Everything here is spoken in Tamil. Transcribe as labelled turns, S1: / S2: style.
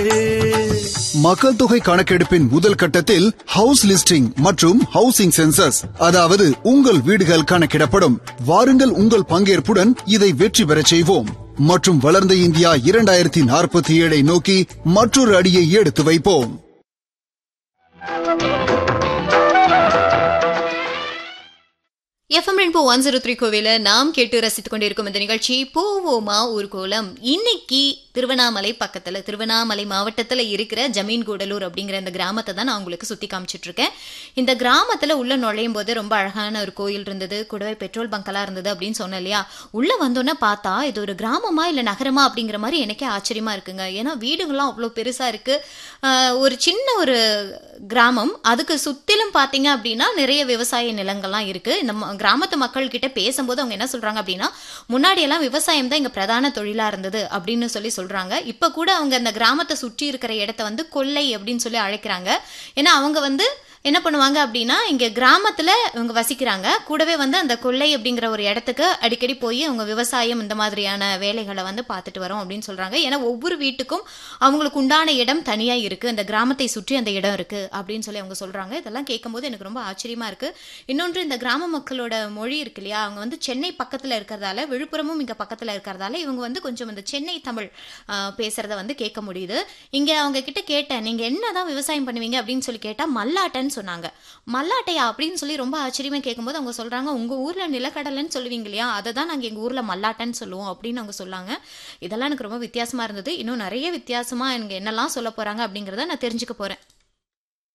S1: மக்கள் தொகை கணக்கெடுப்பின் முதல் கட்டத்தில் ஹவுஸ் லிஸ்டிங் மற்றும் ஹவுசிங் சென்சஸ் அதாவது உங்கள் வீடுகள் கணக்கிடப்படும் வாருங்கள் உங்கள் பங்கேற்புடன் இதை வெற்றி பெறச் செய்வோம் மற்றும் வளர்ந்த இந்தியா இரண்டாயிரத்தி நாற்பத்தி ஏழை நோக்கி மற்றொரு அடியை எடுத்து வைப்போம்
S2: FM rainbow one zero three கோவில நாம் கேட்டு ரசித்துக் கொண்டிருக்கும் இந்த நிகழ்ச்சி போவோமா ஊர் கோலம் இன்னைக்கு திருவண்ணாமலை பக்கத்துல திருவண்ணாமலை மாவட்டத்துல இருக்கிற ஜமீன் கூடலூர் அப்படிங்கிற இந்த கிராமத்தை தான் நான் உங்களுக்கு சுத்தி காமிச்சிட்டு இருக்கேன் இந்த கிராமத்துல உள்ள நுழையும் போது ரொம்ப அழகான ஒரு கோயில் இருந்தது கூடவே பெட்ரோல் பங்கெல்லாம் இருந்தது அப்படின்னு சொன்னேன் இல்லையா உள்ள வந்தோன்னே பார்த்தா இது ஒரு கிராமமா இல்ல நகரமா அப்படிங்கிற மாதிரி எனக்கே ஆச்சரியமா இருக்குங்க ஏன்னா வீடுகள்லாம் அவ்வளோ பெருசா இருக்கு ஆஹ் ஒரு சின்ன ஒரு கிராமம் அதுக்கு சுத்திலும் பாத்தீங்க அப்படின்னா நிறைய விவசாய நிலங்கள்லாம் இருக்கு இந்த ம- கிராமத்து மக்கள் கிட்ட பேசும்போது அவங்க என்ன சொல்றாங்க அப்படின்னா முன்னாடி எல்லாம் விவசாயம் தான் இங்க பிரதான தொழிலா இருந்தது அப்படின்னு சொல்லி சொல்றாங்க இப்ப கூட அவங்க அந்த கிராமத்தை சுற்றி இருக்கிற இடத்த வந்து கொல்லை அப்படின்னு சொல்லி அழைக்கிறாங்க ஏன்னா அவங்க வந்து என்ன பண்ணுவாங்க அப்படின்னா இங்க கிராமத்துல இவங்க வசிக்கிறாங்க கூடவே வந்து அந்த கொல்லை அப்படிங்கிற ஒரு இடத்துக்கு அடிக்கடி போய் அவங்க விவசாயம் இந்த மாதிரியான வேலைகளை வந்து பார்த்துட்டு வரோம் அப்படின்னு சொல்றாங்க ஏன்னா ஒவ்வொரு வீட்டுக்கும் அவங்களுக்கு உண்டான இடம் தனியா இருக்கு அந்த கிராமத்தை சுற்றி அந்த இடம் இருக்கு அப்படின்னு சொல்லி அவங்க சொல்றாங்க இதெல்லாம் கேட்கும்போது எனக்கு ரொம்ப ஆச்சரியமா இருக்கு இன்னொன்று இந்த கிராம மக்களோட மொழி இருக்கு இல்லையா அவங்க வந்து சென்னை பக்கத்துல இருக்கிறதால விழுப்புரமும் இங்க பக்கத்துல இருக்கிறதால இவங்க வந்து கொஞ்சம் இந்த சென்னை தமிழ் ஆஹ், பேசுறத வந்து கேட்க முடியுது இங்க அவங்க கிட்ட கேட்டேன் நீங்க என்னதான் விவசாயம் பண்ணுவீங்க அப்படின்னு சொல்லி கேட்டா மல்லாட்டைன்னு சொன்னாங்க மல்லாட்டையா அப்படின்னு சொல்லி ரொம்ப ஆச்சரியமா கேட்கும்போது அவங்க சொல்றாங்க உங்க ஊர்ல நிலக்கடலைன்னு சொல்லுவீங்க இல்லையா அதை தான் நாங்க எங்க ஊர்ல மல்லாட்டைன்னு சொல்லுவோம் அப்படின்னு அவங்க சொன்னாங்க இதெல்லாம் எனக்கு ரொம்ப வித்தியாசமா இருந்தது இன்னும் நிறைய வித்தியாசமா எனக்கு என்னெல்லாம் சொல்ல போறாங்க அப்படிங்கறத நான் தெரிஞ்சுக்க போறேன்